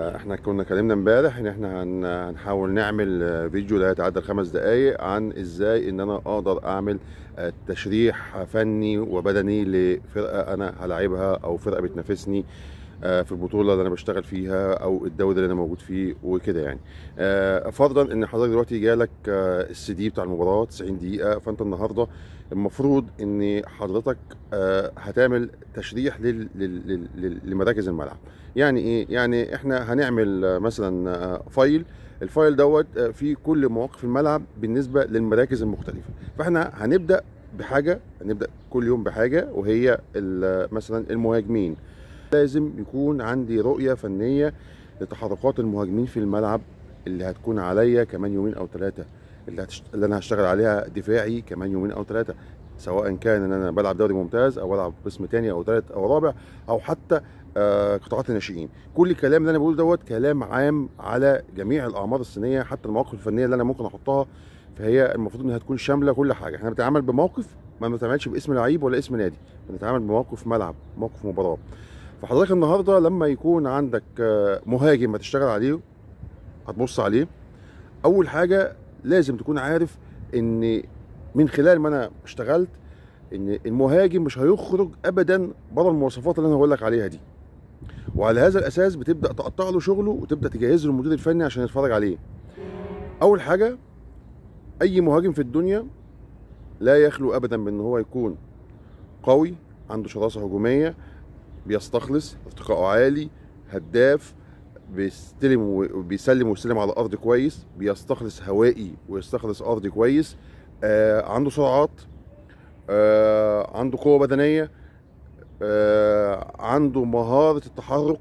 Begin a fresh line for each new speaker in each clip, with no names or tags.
آه، احنا كنا اتكلمنا امبارح ان احنا هن- هنحاول نعمل آه، فيديو لا يتعدى الخمس دقايق عن ازاي ان انا اقدر اعمل آه، تشريح فني وبدني لفرقه انا هلاعبها او فرقه بتنافسني آه، في البطوله اللي انا بشتغل فيها او الدوري اللي انا موجود فيه وكده يعني آه، فرضا ان حضرتك دلوقتي جالك آه، السي دي بتاع المباراه 90 دقيقه فانت النهارده المفروض ان حضرتك آه، هتعمل تشريح لل- لل- لل- لل- لمراكز الملعب يعني ايه يعني احنا هنعمل آه، مثلا آه، فايل الفايل دوت آه، فيه كل مواقف الملعب بالنسبه للمراكز المختلفه فاحنا هنبدا بحاجه هنبدا كل يوم بحاجه وهي ال- مثلا المهاجمين لازم يكون عندي رؤيه فنيه لتحركات المهاجمين في الملعب اللي هتكون عليا كمان يومين او ثلاثه اللي, هتشت... اللي انا هشتغل عليها دفاعي كمان يومين او ثلاثه سواء كان ان انا بلعب دوري ممتاز او بلعب قسم تاني او ثالث او رابع او حتى آه قطاعات الناشئين كل الكلام اللي انا بقوله دوت كلام عام على جميع الاعمار السنيه حتى المواقف الفنيه اللي انا ممكن احطها فهي المفروض انها تكون شامله كل حاجه احنا بنتعامل بموقف ما بنتعاملش باسم لعيب ولا اسم نادي بنتعامل بموقف ملعب موقف مباراه فحضرتك النهارده لما يكون عندك آه، مهاجم هتشتغل عليه هتبص عليه اول حاجه لازم تكون عارف ان من خلال ما انا اشتغلت ان المهاجم مش هيخرج ابدا بره المواصفات اللي انا هقول لك عليها دي وعلى هذا الاساس بتبدا تقطع له شغله وتبدا تجهز له المدير الفني عشان يتفرج عليه اول حاجه اي مهاجم في الدنيا لا يخلو ابدا بان هو يكون قوي عنده شراسه هجوميه بيستخلص ارتقائه عالي هداف بيستلم وبيسلم ويستلم على الارض كويس بيستخلص هوائي ويستخلص ارضي كويس آه عنده سرعات آه عنده قوه بدنيه آه عنده مهاره التحرك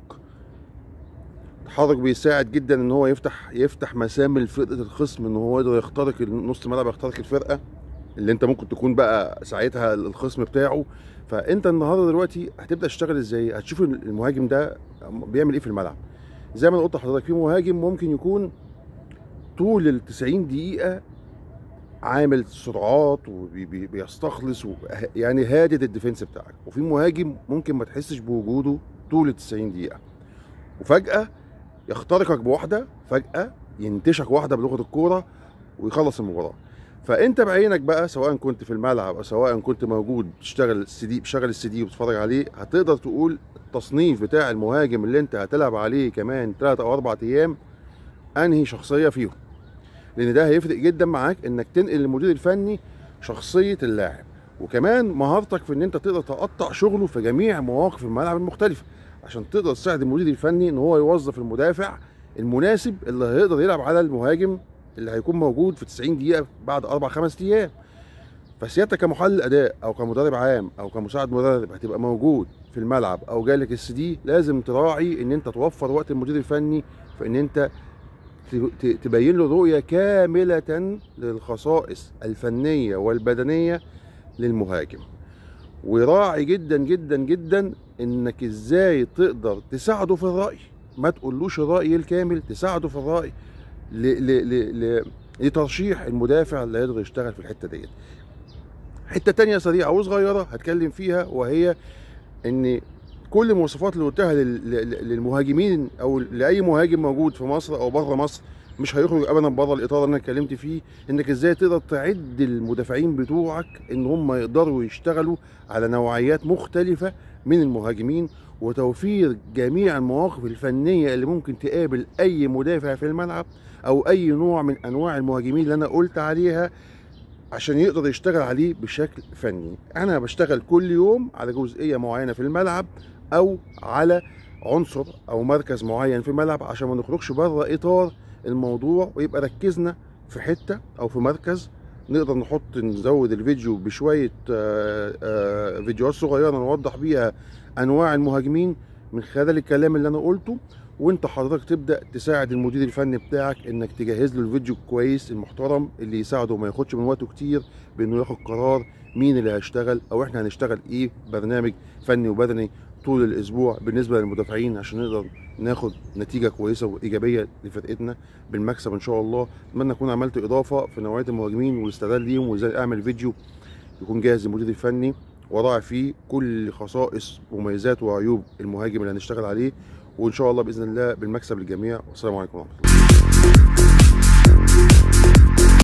التحرك بيساعد جدا ان هو يفتح يفتح مسام لفرقه الخصم ان هو يقدر يخترق نص الملعب يخترق الفرقه اللي انت ممكن تكون بقى ساعتها الخصم بتاعه فانت النهارده دلوقتي هتبدا تشتغل ازاي هتشوف المهاجم ده بيعمل ايه في الملعب زي ما انا قلت لحضرتك في مهاجم ممكن يكون طول ال 90 دقيقه عامل سرعات وبيستخلص يعني هادد الديفنس بتاعك وفي مهاجم ممكن ما تحسش بوجوده طول ال 90 دقيقه وفجاه يخترقك بواحده فجاه ينتشك واحده بلغه الكوره ويخلص المباراه فانت بعينك بقى سواء كنت في الملعب او سواء كنت موجود بتشتغل السي دي بتشغل السي دي وبتتفرج عليه هتقدر تقول التصنيف بتاع المهاجم اللي انت هتلعب عليه كمان 3 او 4 ايام انهي شخصيه فيهم لان ده هيفرق جدا معاك انك تنقل للمدير الفني شخصيه اللاعب وكمان مهارتك في ان انت تقدر تقطع شغله في جميع مواقف الملعب المختلفه عشان تقدر تساعد المدير الفني ان هو يوظف المدافع المناسب اللي هيقدر يلعب على المهاجم اللي هيكون موجود في 90 دقيقه بعد اربع خمس ايام فسيادتك كمحلل اداء او كمدرب عام او كمساعد مدرب هتبقى موجود في الملعب او جالك السي دي لازم تراعي ان انت توفر وقت المدير الفني في ان انت تبين له رؤيه كامله للخصائص الفنيه والبدنيه للمهاجم وراعي جدا جدا جدا انك ازاي تقدر تساعده في الراي ما تقولوش الراي الكامل تساعده في الراي ل ل ل ل لترشيح المدافع اللي يقدر يشتغل في الحته ديت حته تانية سريعه وصغيره هتكلم فيها وهي ان كل المواصفات اللي قلتها للمهاجمين او لاي مهاجم موجود في مصر او بره مصر مش هيخرج ابدا بره الاطار اللي انا اتكلمت فيه انك ازاي تقدر تعد المدافعين بتوعك ان هم يقدروا يشتغلوا على نوعيات مختلفه من المهاجمين وتوفير جميع المواقف الفنيه اللي ممكن تقابل اي مدافع في الملعب او اي نوع من انواع المهاجمين اللي انا قلت عليها عشان يقدر يشتغل عليه بشكل فني انا بشتغل كل يوم على جزئيه معينه في الملعب او على عنصر او مركز معين في الملعب عشان ما نخرجش بره اطار الموضوع ويبقى ركزنا في حته او في مركز نقدر نحط نزود الفيديو بشويه آآ آآ فيديوهات صغيره نوضح بيها انواع المهاجمين من خلال الكلام اللي انا قلته وانت حضرتك تبدا تساعد المدير الفني بتاعك انك تجهز له الفيديو الكويس المحترم اللي يساعده وما ياخدش من وقته كتير بانه ياخد قرار مين اللي هيشتغل او احنا هنشتغل ايه برنامج فني وبدني طول الاسبوع بالنسبه للمدافعين عشان نقدر ناخد نتيجه كويسه وايجابيه لفرقتنا بالمكسب ان شاء الله اتمنى اكون عملت اضافه في نوعيه المهاجمين والاستعداد ليهم وازاي اعمل فيديو يكون جاهز للمدير الفني وراعي فيه كل خصائص ومميزات وعيوب المهاجم اللي هنشتغل عليه وان شاء الله باذن الله بالمكسب للجميع والسلام عليكم ورحمه الله